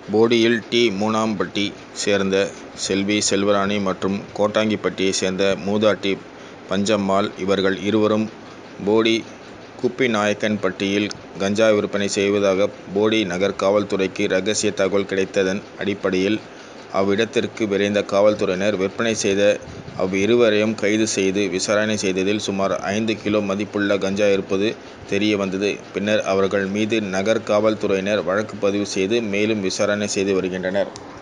போடியில் D. மூனாம்பட்டி சேர்ந்த செல்வி செல்வராணி மற்றும் கோட்டாங்கிப்பட்டியை சேர்ந்த மூதாட்டி பஞ்சம்மாள் இவர்கள் இருவரும் போடி குப்பிநாயக்கன்பட்டியில் கஞ்சா விற்பனை செய்வதாக போடி நகர் காவல்துறைக்கு ரகசிய தகவல் கிடைத்ததன் அடிப்படையில் அவ்விடத்திற்கு விரைந்த காவல்துறையினர் விற்பனை செய்த அவ்விருவரையும் கைது செய்து விசாரணை செய்ததில் சுமார் ஐந்து கிலோ மதிப்புள்ள கஞ்சா இருப்பது தெரியவந்தது. பின்னர் அவர்கள் மீது நகர் காவல்துறையினர் வழக்கு பதிவு செய்து மேலும் விசாரணை செய்து வருகின்றனர்.